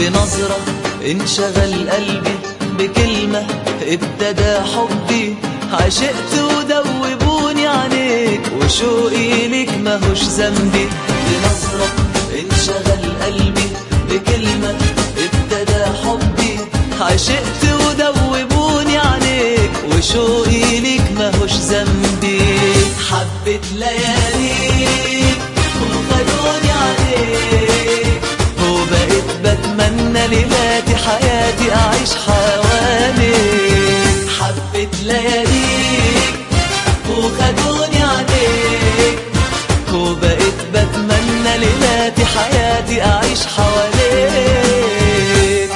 بنظرة انشغل قلبي بكلمة ابتدى حبي عشقت ودوبوني عليك وشوقي ليك ماهوش ذنبي بنظرة انشغل قلبي بكلمة ابتدى حبي عشقت ودوبوني عليك وشوقي ليك ماهوش ذنبي حبة لياليك وخدوني عليك وبقيت بتمنى ليلاتي حياتي أعيش حواليك حبة لياليك وخدوني عليك وبقيت بتمنى ليلاتي حياتي أعيش حواليك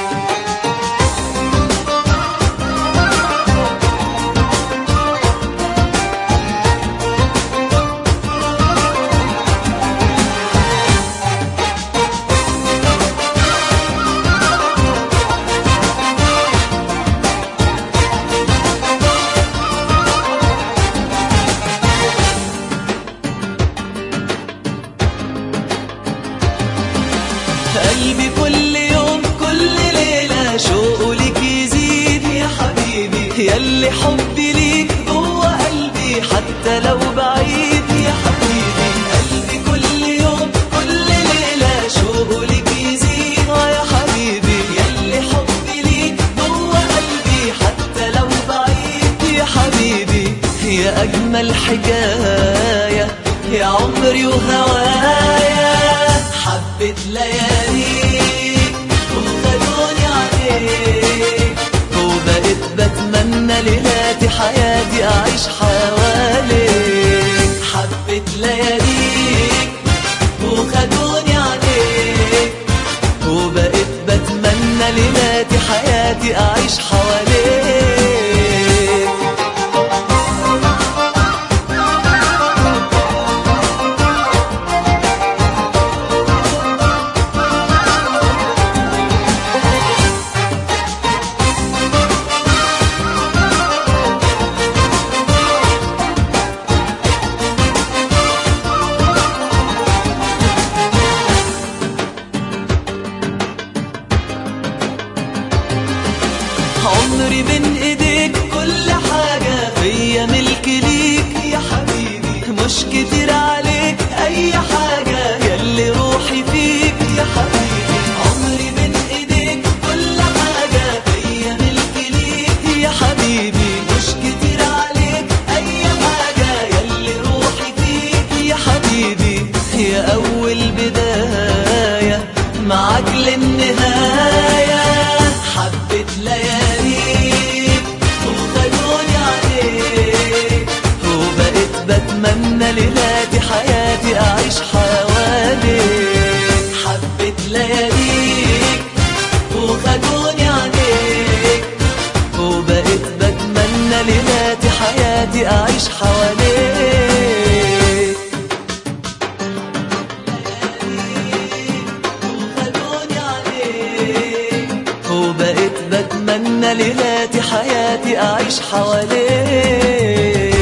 قلبي كل يوم كل ليلة شوقه ليك يزيد يا حبيبي ياللي حبي ليك جوه قلبي حتى لو بعيد يا حبيبي قلبي كل يوم كل ليلة شوقه ليك يزيد آه يا حبيبي ياللي حبي ليك جوه قلبي حتى لو بعيد يا حبيبي يا أجمل حكاية يا عمري وهوايا حبة لياليك وخدوني عليك وبقيت بتمنى ليلاتي حياتي أعيش حواليك حبة لياليك وخدوني عليك وبقيت بتمنى ليلاتي حياتي أعيش حواليك عمري بين ايديك كل حاجة فيا ملك ليك يا حبيبي مش كتير عليك اي حاجة ياللي روحي فيك يا حبيبي عمري بين ايديك كل حاجة فيا ملك ليك يا حبيبي مش كتير عليك اي حاجة ياللي روحي فيك يا حبيبي يا اول بداية معاك للنهاية حبة لياليك وخدوني عليك وبقيت بتمنى ليلاتي حياتي أعيش حواليك حبة لياليك وخدوني عليك وبقيت بتمنى ليلاتي حياتي أعيش حواليك وخدوني عليك وبقيت بتمنى ليلاتي حياتي أعيش حواليك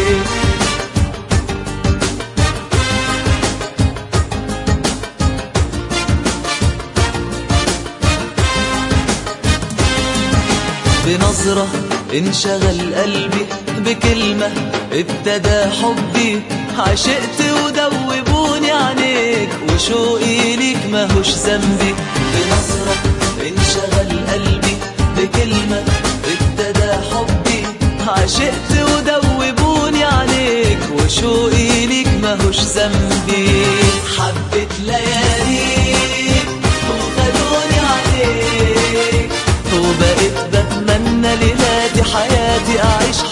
بنظرة انشغل قلبي بكلمة ابتدى حبي عشقت ودوبوني عليك وشوقي ليك ماهوش ذنبي بنظرة انشغل قلبي بكلمة ابتدى حبي عشقت ودوبوني عليك وشوقي ليك ماهوش ذنبي حبة لياليك وخدوني عليك وبقيت بتمنى ليلاتي حياتي أعيش